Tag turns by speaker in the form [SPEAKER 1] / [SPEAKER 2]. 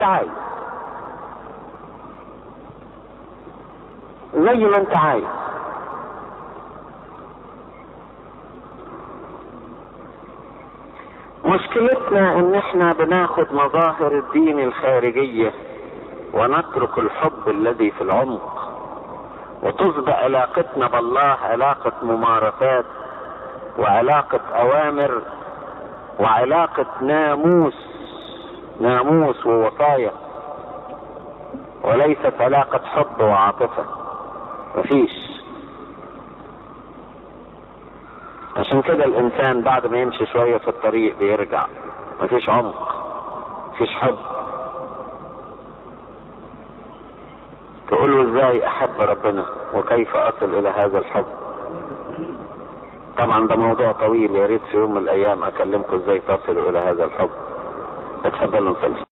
[SPEAKER 1] عايز زي ما انت عايز مشكلتنا ان احنا بناخد مظاهر الدين الخارجية ونترك الحب الذي في العمق وتصبح علاقتنا بالله علاقة ممارسات وعلاقة اوامر وعلاقة ناموس ناموس ووصايا وليست علاقة حب وعاطفة مفيش عشان كده الانسان بعد ما يمشي شوية في الطريق بيرجع مفيش عمق مفيش حب تقول له ازاي احب ربنا وكيف اصل الى هذا الحب طبعا ده موضوع طويل يا ريت في يوم من الايام اكلمكم ازاي تصلوا الى هذا الحب اتفضلوا نصلي